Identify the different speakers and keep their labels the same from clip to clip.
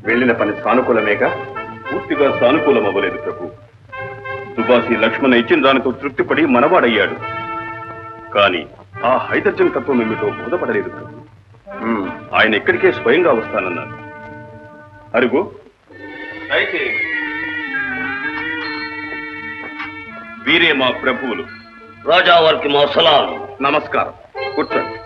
Speaker 1: వెళ్ళిన పని సానుకూలమేగా పూర్తిగా సానుకూలం అవ్వలేదు ప్రభు సుభాషి లక్ష్మణ ఇచ్చిన దానితో తృప్తిపడి మనవాడయ్యాడు కానీ ఆ హైదర్జన్ తత్వం ఏమిటో బోధపడలేదు ప్రభు ఉమ్, ఆయన ఇక్కడికే స్వయంగా వస్తానన్నారు అరుగు దయచేయండి. వీరే మా ప్రభువులు
Speaker 2: రాజా వారికి మా సలాం
Speaker 1: నమస్కారం కూర్చోండి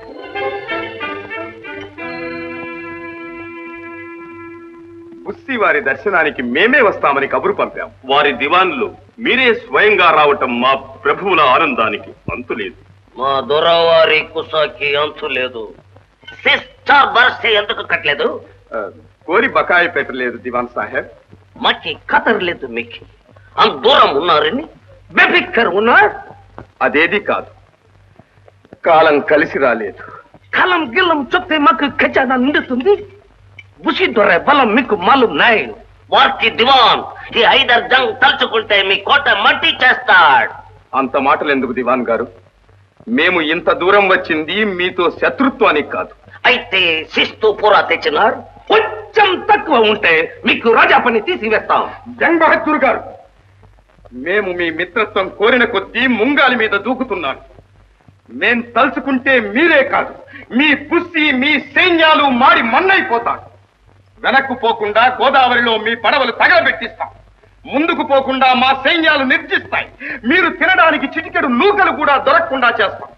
Speaker 1: బుస్సి వారి దర్శనానికి మేమే వస్తామని కబురు పంపాం వారి దివాన్లు మీరే స్వయంగా రావటం మా ప్రభువుల ఆనందానికి అంతులేదు
Speaker 2: మా దొరవారి కుసాకి అంతు లేదు సిస్టర్ బర్సే ఎందుకు కట్టలేదు
Speaker 1: ఆ, కోరి బకాయి పెట్టలేదు దివాన్ సాహెబ్
Speaker 2: మకి కతరలేదు మీకు అంత దూరం ఉన్నారని బెఫిక్కర్ ఉన్నాడు
Speaker 1: అదేది కాదు కాలం కలిసి రాలేదు
Speaker 2: కలం గిల్లం చెప్తే మాకు ఖజానా నిండుతుంది బుసి దొర బలం మీకు మాలూం నాయ్ వారికి దివాన్ ఈ ఐదర్ జంగ్ తలుచుకుంటే మీ కోట మట్టి చేస్తాడు
Speaker 1: అంత మాటలు ఎందుకు దివాన్ గారు మేము ఇంత దూరం వచ్చింది మీతో శత్రుత్వానికి కాదు
Speaker 2: అయితే శిస్తు పూరా తెచ్చినారు కొంచెం తక్కువ ఉంటే మీకు రాజా పని తీసివేస్తాం
Speaker 1: జంగ్ బహదూర్ గారు మేము మీ మిత్రత్వం కోరిన కొద్దీ ముంగాలి మీద దూకుతున్నాను మేం తలుచుకుంటే మీరే కాదు మీ పుస్సి మీ సైన్యాలు మాడి మన్నైపోతారు వెనక్కు పోకుండా గోదావరిలో మీ పడవలు తగలబెట్టిస్తాం ముందుకు పోకుండా మా సైన్యాలు నిర్జిస్తాయి మీరు తినడానికి చిటికెడు నూకలు కూడా దొరకకుండా చేస్తాం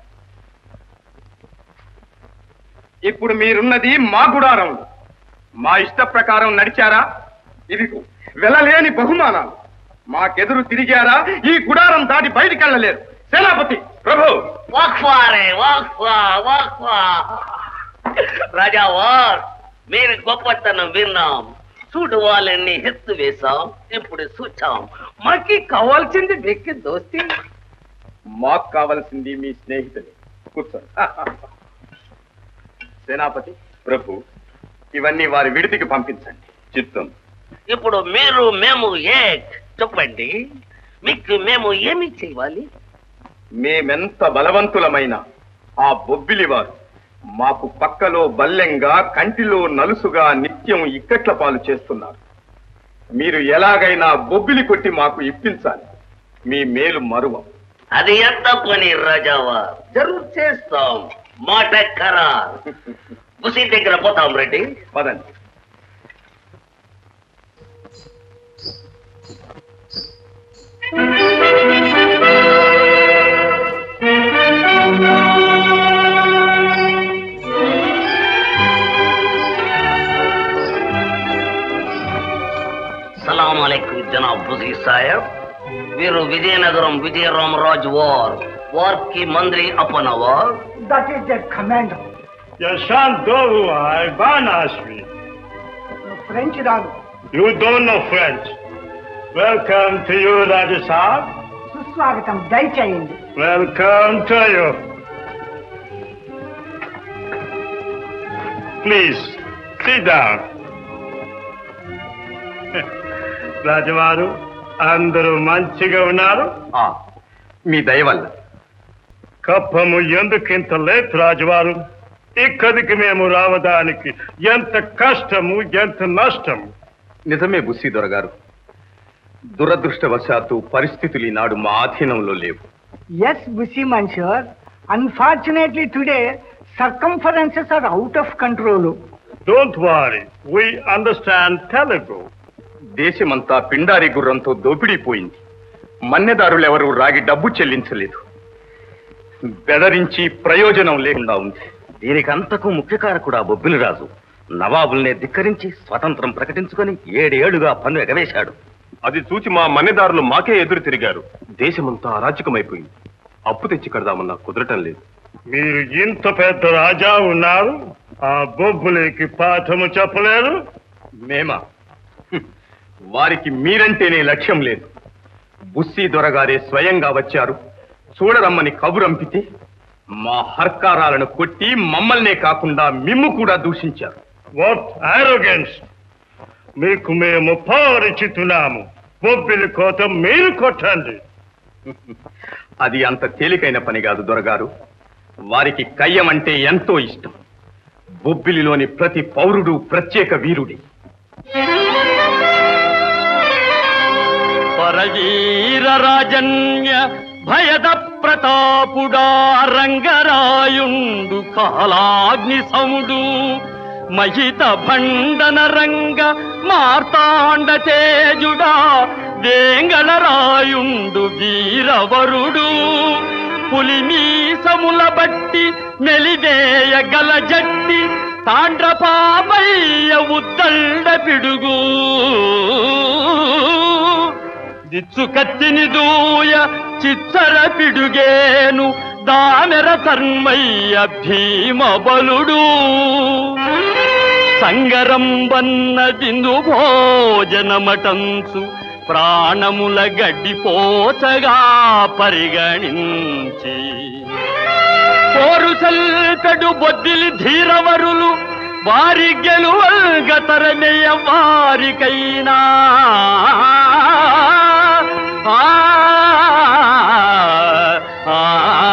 Speaker 1: ఇప్పుడు మీరున్నది మా గుడారంలో మా ఇష్ట ప్రకారం నడిచారా ఇదిగో వెళ్ళలేని బహుమానాలు మాకెదురు తిరిగారా ఈ గుడారం దాటి బయటికి వెళ్ళలేరు సేనాపతి ప్రభు
Speaker 2: వాక్వారే వాక్వా వాక్వా రాజా వార్ మీరు గొప్పతనం విన్నాం చూడు వాళ్ళని ఎత్తు వేశాం ఇప్పుడు చూచాం మాకి కావాల్సింది వెక్కి దోస్తి
Speaker 1: మాకు కావలసింది మీ స్నేహితులు కూర్చోండి సేనాపతి ప్రభు ఇవన్నీ వారి విడిదికి పంపించండి చిత్తం
Speaker 2: ఇప్పుడు మీరు మేము ఏక్ చెప్పండి మీకు మేము ఏమి చేయాలి
Speaker 1: మేమెంత బలవంతులమైన ఆ బొబ్బిలి వారు మాకు పక్కలో బల్లెంగా కంటిలో నలుసుగా నిత్యం ఇక్కట్ల పాలు చేస్తున్నారు మీరు ఎలాగైనా బొబ్బిలి కొట్టి మాకు ఇప్పించాలి మీ మేలు మరువం
Speaker 2: అది ఎంత పని రాజావా జరూర్ చేస్తాం మాట ఖరార్ కుసి దగ్గర పోతాం రెడ్డి
Speaker 1: పదండి
Speaker 2: సలాం అలైకుం జనాబ్ బుజీ సాహెబ్ వీరు విజయనగరం విజయరామరాజు వార్ వార్కి మంత్రి అపనవార్
Speaker 3: That is the commander.
Speaker 4: Yashan Doru, Ivan Ashmi.
Speaker 3: French రాదు
Speaker 4: You don't know French. Welcome to you, Raja Saab.
Speaker 3: సుస్వాగతం దయచేయండి
Speaker 4: Welcome to you. Please, sit down. రాజవారు అందరూ మంచిగా ఉన్నారు
Speaker 1: ఆ, మీ దయ వల్ల
Speaker 4: కప్పము ఎందుకింత లేట్ రాజవారు ఇక్కడికి మేము రావడానికి ఎంత కష్టము ఎంత నష్టము
Speaker 1: నిజమే బుస్సీదొర గారు దురదృష్టవశాత్తు పరిస్థితులు ఈనాడు మా ఆధీనంలో లేవు
Speaker 3: ఎస్ బుసి మన్షూర్ unfortunately today circumstances are out of control
Speaker 4: don't worry we understand Telugu
Speaker 1: దేశమంతా పిండారి గుర్రంతో దోపిడీపోయింది మన్నెదారులెవరూ రాగి డబ్బు చెల్లించలేదు బెదరించి ప్రయోజనం లేకుండా ఉంది
Speaker 2: దీనికంతకు ముఖ్య కారకుడు ఆ బొబ్బిలి రాజు నవాబుల్నే ధిక్కరించి స్వతంత్రం ప్రకటించుకొని ఏడేళ్లుగా పన్ను ఎగవేశాడు
Speaker 1: అది చూచి మా మన్నెదారులు మాకే ఎదురు తిరిగారు దేశమంతా అరాచకమైపోయింది అప్పు తెచ్చి కడదామన్నా కుదరటం లేదు
Speaker 4: మీరు ఇంత పెద్ద రాజా ఉన్నారు ఆ బొబ్బులకి పాఠము చెప్పలేరు
Speaker 1: మేమా హ్మ్. వారికి మీరంటేనే లక్ష్యం లేదు బుస్సీ దొరగారే స్వయంగా వచ్చారు చూడరమ్మని కబురంపితే మా హర్కారాలను కొట్టి మమ్మల్నే కాకుండా మిమ్ము కూడా దూషించారు
Speaker 4: వాట్ ఆరోగెన్స్ మీకు మేము పరిచితున్నాము బొబ్బిలి కోత మీరు కొట్టండి
Speaker 1: అది అంత తేలికైన పని కాదు దొరగారు వారికి కయ్యం అంటే ఎంతో ఇష్టం బొబ్బిలిలోని ప్రతి పౌరుడు ప్రత్యేక వీరుడి
Speaker 5: వారవీర రాజన్య భయద ప్రతాపుడా రంగరాయుండు కాలాగ్ని సముడు మహిత భండన రంగ మార్తాండ తేజుడా వేంగళరాయుండు వీరవరుడు పులిమీసముల బట్టి మెలిదేయ గల జట్టి తాండ్రపాపయ్య ఉద్దండ పిడుగు దిచ్చు కత్తిని దూయ చిచ్చర పిడుగేను దామెర తర్మయ్య భీమ బలుడు సంగరం వన్న బిందు భోజనమటంచు ప్రాణముల గడ్డిపోచగా పరిగణించి పోరు సల్పెడు బొద్దిలి ధీరవరులు వారి గెలువల్గతరమేయ వారికైనా ఆ, ఆ,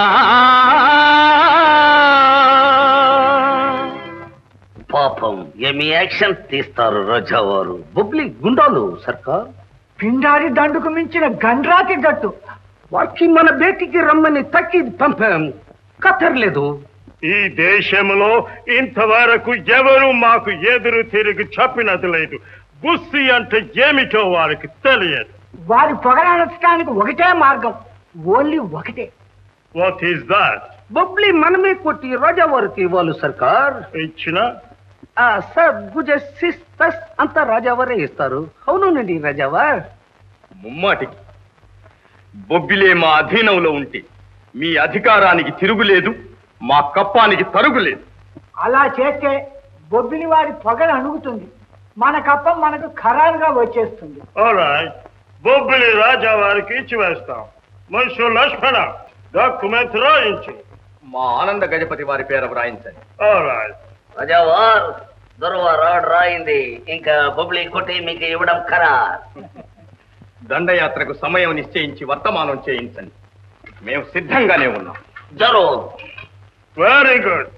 Speaker 2: పాపం ఏమి యాక్షన్ తీస్తారు రజావారు బొబ్లి గుండాలు సర్కార్
Speaker 3: పిండారి దండుకు మించిన గండ్రాకి గట్టు
Speaker 2: వాకి మన బేటికి రమ్మని తక్కి పంపాం కథర్లేదు
Speaker 4: ఈ దేశంలో ఇంతవరకు ఎవరు మాకు ఎదురు తిరిగి చెప్పినది లేదు బుస్సి అంటే ఏమిటో వారికి తెలియదు
Speaker 3: వారి పొగరనచడానికి ఒకటే మార్గం ఓన్లీ ఒకటే
Speaker 4: వాట్ ఈస్ దాట్
Speaker 2: బొబ్లి మనమే కొట్టి రాజావారికి ఇవ్వాలి సర్కార్
Speaker 4: ఇచ్చిన
Speaker 2: ఆ సార్ గుజ సిస్తస్ అంతా రాజావారే ఇస్తారు అవునండి రాజావార్
Speaker 1: ముమ్మాటికి బొబ్బిలే మా అధీనంలో ఉంటే మీ అధికారానికి తిరుగులేదు మా కప్పానికి తరుగులేదు
Speaker 3: అలా చేస్తే బొబ్బిలి వారి పొగలు అణుగుతుంది మన కప్పం మనకు ఖరారుగా వచ్చేస్తుంది
Speaker 4: ఆల్రైట్ బొబ్బిలి రాజా వారికి ఇచ్చి వేస్తాం మనుషులు లక్ష్మణ డాక్యుమెంట్ రాయించు
Speaker 1: మా ఆనంద గజపతి వారి పేర వ్రాయించండి
Speaker 4: ఆల్రైట్
Speaker 2: రాజావార్ దొరవారు ఆర్డర్ రాయింది ఇంకా బొబ్లి కొట్టి మీకు ఇవ్వడం ఖరార్
Speaker 1: దండయాత్రకు సమయం నిశ్చయించి వర్తమానం చేయించండి మేము సిద్ధంగానే ఉన్నాం
Speaker 2: జరో
Speaker 4: వెరీ గుడ్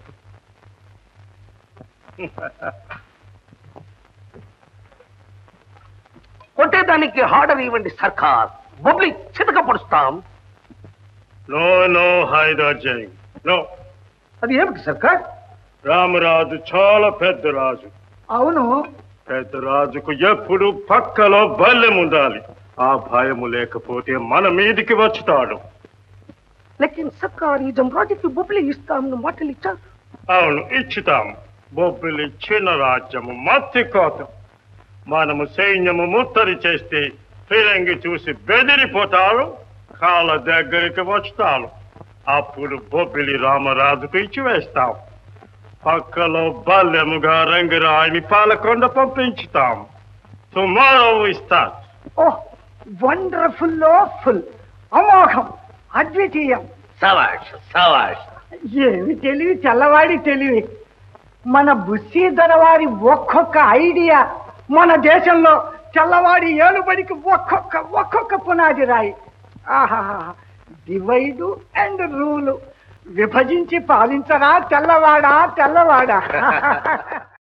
Speaker 2: కొట్టేదానికి ఆర్డర్ ఇవ్వండి సర్కార్ బొబ్లి చితక పడుస్తాం
Speaker 4: నో నో హైదర్ జై నో
Speaker 2: అది ఏమిటి సర్కార్
Speaker 4: రామరాజు చాలా పెద్ద రాజు
Speaker 3: అవును
Speaker 4: పెద్ద రాజుకు ఎప్పుడు పక్కలో బల్లెం ఉండాలి ఆ భయము లేకపోతే మన మీదికి వచ్చుతాడు
Speaker 2: లేకిన్ సర్కార్ ఈ జమరాజుకి బొబ్లి ఇస్తాం మాటలు ఇచ్చారు
Speaker 4: అవును ఇచ్చుతాం బొబ్బిలి చిన్న రాజ్యము మత్తి కోత మనము సైన్యము ముత్తరి చేస్తే ఫిరంగి చూసి బెదిరిపోతారు కాళ్ళ దగ్గరికి వచ్చుతారు అప్పుడు బొబ్బిలి రామరాజుకు ఇచ్చి వేస్తాం పక్కలో బల్లెముగా రంగరాయిని పాలకొండ పంపించుతాం టుమారో ఇస్తాం
Speaker 3: ఓహ్ వండర్ఫుల్ ఫుల్ అమోఘం అద్వితీయం
Speaker 2: సవాష్ సవాష్
Speaker 3: ఏమి తెలివి తెల్లవాడి తెలివి మన బుస్సీ దొరవారి ఒక్కొక్క ఐడియా మన దేశంలో తెల్లవాడి ఏలుబడికి ఒక్కొక్క ఒక్కొక్క పునాది రాయి ఆహా డివైడు అండ్ రూలు విభజించి పాలించరా తెల్లవాడా తెల్లవాడా